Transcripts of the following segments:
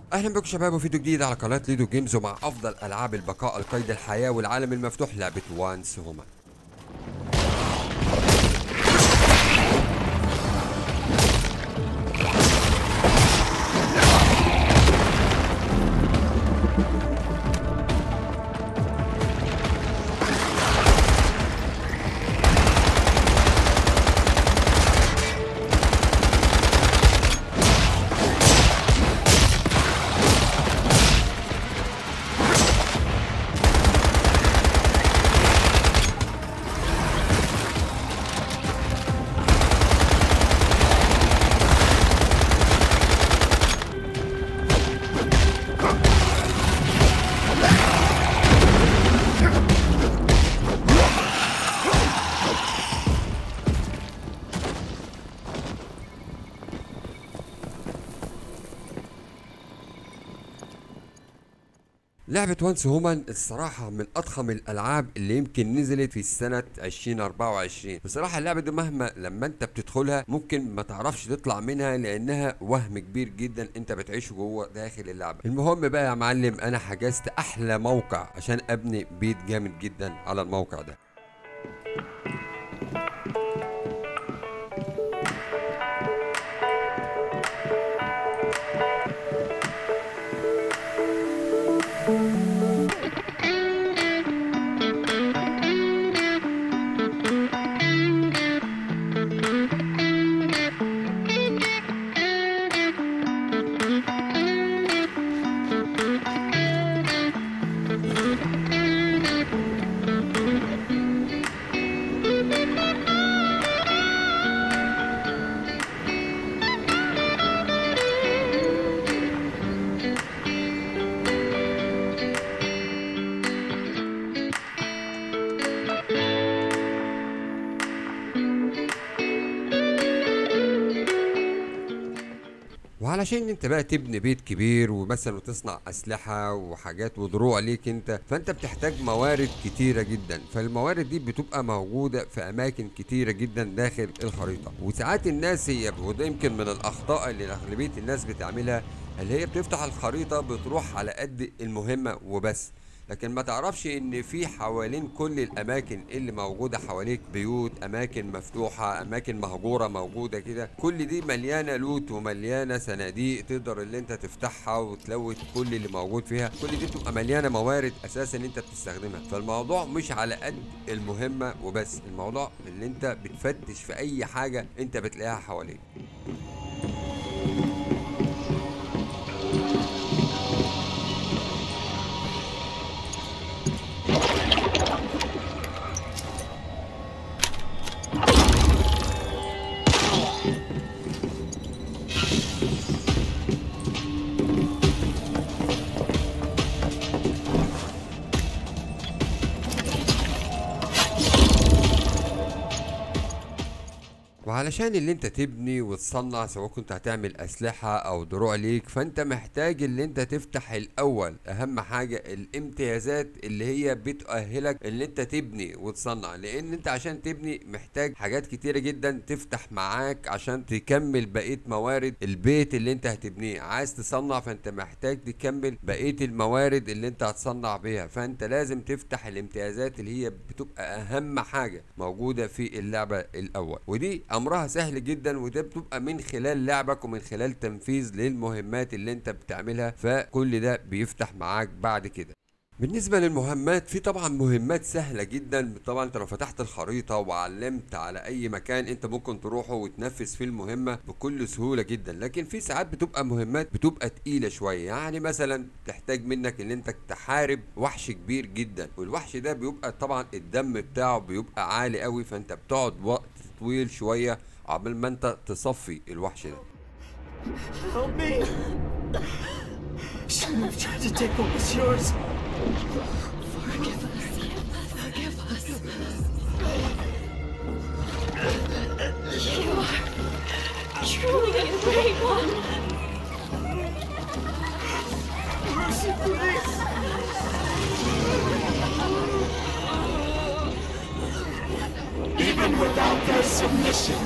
اهلا بكم شباب وفيديو جديد على قناه ليدو جيمز ومع افضل العاب البقاء القيد الحياه والعالم المفتوح لعبه وانس هما لعبة وانس هومان الصراحة من أضخم الألعاب اللي يمكن نزلت في سنة 2024 بصراحة اللعبة دي مهما لما أنت بتدخلها ممكن ما تعرفش تطلع منها لأنها وهم كبير جدا أنت بتعيشه جوه داخل اللعبة المهم بقى يا معلم أنا حجزت أحلى موقع عشان أبني بيت جامد جدا على الموقع ده وعلشان انت بقى تبني بيت كبير ومثلا وتصنع اسلحه وحاجات ودروع ليك انت فانت بتحتاج موارد كتيره جدا فالموارد دي بتبقى موجوده في اماكن كتيره جدا داخل الخريطه وساعات الناس هي وده يمكن من الاخطاء اللي اغلبيه الناس بتعملها اللي هي بتفتح الخريطه بتروح على قد المهمه وبس لكن ما تعرفش ان في حوالين كل الاماكن اللي موجوده حواليك بيوت اماكن مفتوحه اماكن مهجوره موجوده كده كل دي مليانه لوت ومليانه صناديق تقدر اللي انت تفتحها وتلوت كل اللي موجود فيها كل دي بتبقى مليانه موارد اساسا انت بتستخدمها فالموضوع مش على قد المهمه وبس الموضوع اللي انت بتفتش في اي حاجه انت بتلاقيها حواليك وعلشان اللي انت تبني وتصنع سواء كنت هتعمل اسلحة او دروع ليك فانت محتاج اللي انت تفتح الاول اهم حاجة الامتيازات اللي هي بتؤهلك اللي انت تبني وتصنع لان انت عشان تبني محتاج حاجات كتيرة جدا تفتح معاك عشان تكمل بقية موارد البيت اللي انت هتبنيه عايز تصنع فانت محتاج تكمل بقية الموارد اللي انت هتصنع بيها فانت لازم تفتح الامتيازات اللي هي بتبقى اهم حاجة موجودة في اللعبة الاول ودي امرها سهل جدا وده بتبقى من خلال لعبك ومن خلال تنفيذ للمهمات اللي انت بتعملها فكل ده بيفتح معاك بعد كده بالنسبة للمهمات في طبعا مهمات سهلة جدا طبعا انت لو فتحت الخريطة وعلمت على اي مكان انت ممكن تروحه وتنفذ فيه المهمة بكل سهولة جدا لكن في ساعات بتبقى مهمات بتبقى تقيلة شوية يعني مثلا تحتاج منك ان انت تحارب وحش كبير جدا والوحش ده بيبقى طبعا الدم بتاعه بيبقى عالي قوي فانت بتقعد وقت طويل شوية عقبال ما انت تصفي الوحش ده Help me! Shouldn't have tried to take what was yours. Forgive us. Forgive us. You are truly a great one. Mercy, please! Even without their submission,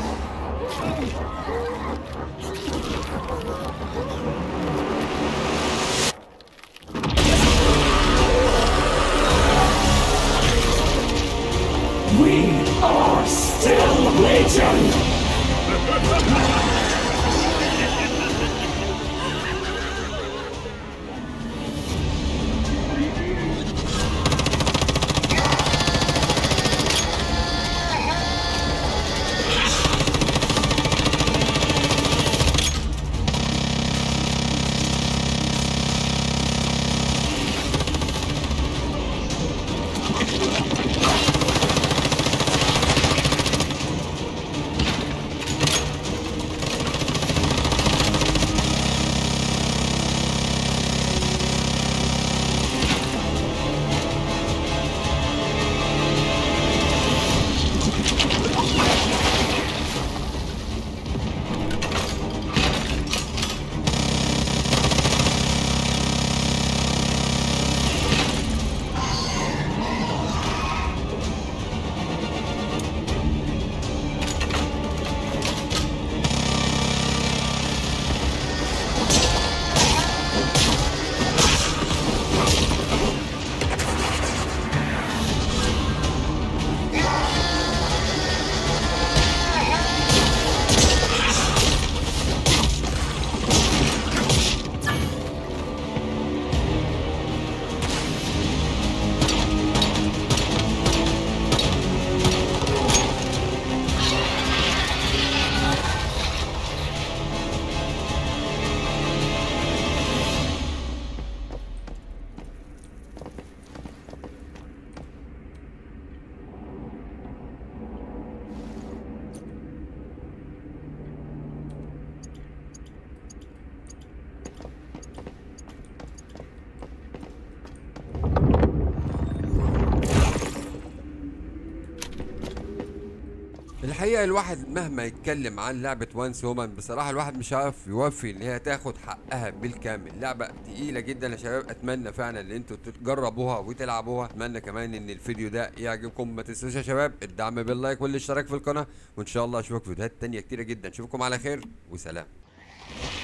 الحقيقه الواحد مهما يتكلم عن لعبه وانس وومن بصراحه الواحد مش عارف يوفي ان هي تاخد حقها بالكامل لعبه تقيله جدا يا شباب اتمنى فعلا ان انتوا تجربوها وتلعبوها اتمنى كمان ان الفيديو ده يعجبكم ما تنسوش يا شباب الدعم باللايك والاشتراك في القناه وان شاء الله اشوفك في فيديوهات تانية كتيره جدا اشوفكم على خير وسلام